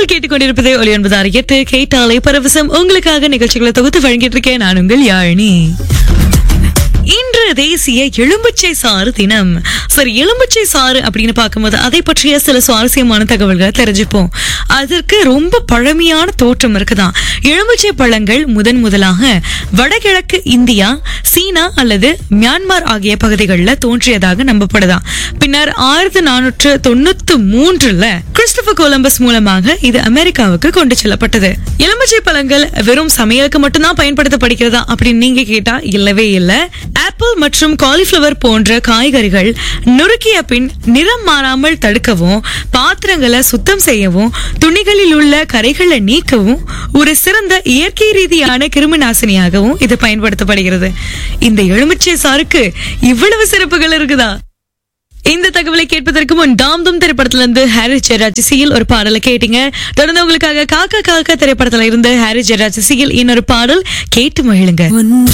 கேட்டுக்கொண்டிருப்பது ஒளி ஒன்பதாறு எட்டு கேட்டாலே பரவசம் உங்களுக்காக நிகழ்ச்சிகளை தொகுத்து வழங்கிட்டு இருக்கேன் நான் உங்கள் யாழினி இன்று தேசிய எலும்புச்சை சாறு தினம் சரி எலும்புச்சை சாறு அப்படின்னு பார்க்கும்போது அதை பற்றிய சில சுவாரஸ்யமான தகவல்களை தெரிஞ்சுப்போம் அதற்கு ரொம்ப பழமையான தோற்றம் இருக்குதான் எலும்புச்சை பழங்கள் முதன் முதலாக வடகிழக்கு இந்தியா சீனா அல்லது மியான்மர் ஆகிய பகுதிகளில் தோன்றியதாக நம்பப்படுதாம் பின்னர் ஆயிரத்தி நானூற்று தொண்ணூத்தி மூன்றுல கிறிஸ்டபர் கொலம்பஸ் மூலமாக இது அமெரிக்காவுக்கு கொண்டு செல்லப்பட்டது எலுமிச்சை பழங்கள் வெறும் சமையலுக்கு மட்டும்தான் பயன்படுத்தப்படுகிறதா அப்படின்னு நீங்க கேட்டா இல்லவே இல்ல ஆப்பிள் மற்றும் காலிஃபிளவர் போன்ற காய்கறிகள் நுறுக்கிய பின் நிறம் மாறாமல் தடுக்கவும் பாத்திரங்களை சுத்தம் செய்யவும் துணிகளில் உள்ள கரைகளை நீக்கவும் ஒரு சிறந்த இயற்கை ரீதியான கிருமி நாசினியாகவும் இது பயன்படுத்தப்படுகிறது இந்த எலுமிச்சை சாருக்கு இவ்வளவு சிறப்புகள் இருக்குதா இந்த தகவலை கேட்பதற்கு முன் டாம் தும் திரைப்படத்துல இருந்து ஹாரி ஜெராஜ் சியில் ஒரு பாடலை கேட்டீங்க தொடர்ந்து உங்களுக்காக காக்கா காக்கா திரைப்படத்துல இருந்து ஹாரி ஜெராஜ் சியில் இன்னொரு பாடல் கேட்டு மகிழுங்க